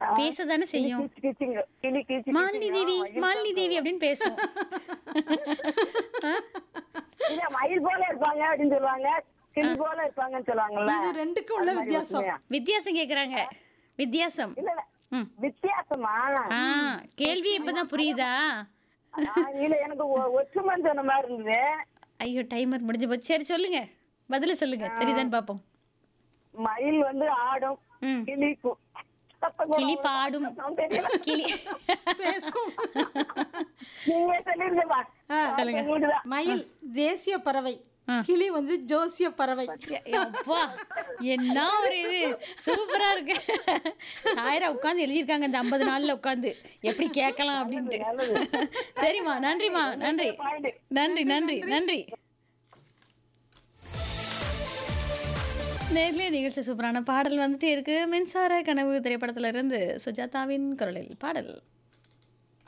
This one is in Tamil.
பேசதானே செய்யும் கீச்சு கீச்சுங்க கிளி கீச்சு மாலினி தேவி மாலினி தேவி அப்படின்னு பேசும் இல்ல மயில் போல இருப்பாங்க அப்படின்னு சொல்லுவாங்க கிளி போல இருப்பாங்கன்னு சொல்லுவாங்கல்ல இது ரெண்டுக்கும் உள்ள அது மாதிரி வித்தியாசம் ஒற்றுமையா? வித்தியாசம் கேக்குறாங்க வித்தியாசம் இல்ல இல்ல ம். வித்தியாசமா ஆ கேள்வி இப்பதான் புரியுதா ஆ, இல்ல எனக்கு ஒ- ஒற்றுமைன்னு சொன்ன மாதிரி இருந்தது ஐயோ டைமர் முடிஞ்சு போச்சு சரி சொல்லுங்க பதில சொல்லுங்க தெரியுதான்னு பாப்போம் மயில் வந்து ஆடும் ம் கிளி கு- சத்தம் போடும். கிளி பாடும் சத்தம் தெரியல. கிளி பேசும் நீங்க சொல்லிருங்கப்பா ஆ, சொல்லுங்க. உங்களுக்குதான். மயில் தேசிய பறவை ஆ. கிளி வந்து ஜோசிய பறவை அப்பா என்ன ஒரு இது சூப்பரா இருக்கு ஆயிரம் உட்காந்து எழுதியிருக்காங்க இந்த ஐம்பது நாள்ல உட்காந்து எப்படி கேட்கலாம் அப்படின்ட்டு சரிம்மா நன்றிம்மா நன்றி பாயிண்ட் நன்றி நன்றி நன்றி நேர்லயே நிகழ்ச்சி சூப்பரான பாடல் வந்துட்டே இருக்கு மின்சார கனவு திரைப்படத்துல இருந்து சுஜாதாவின் குரலில் பாடல்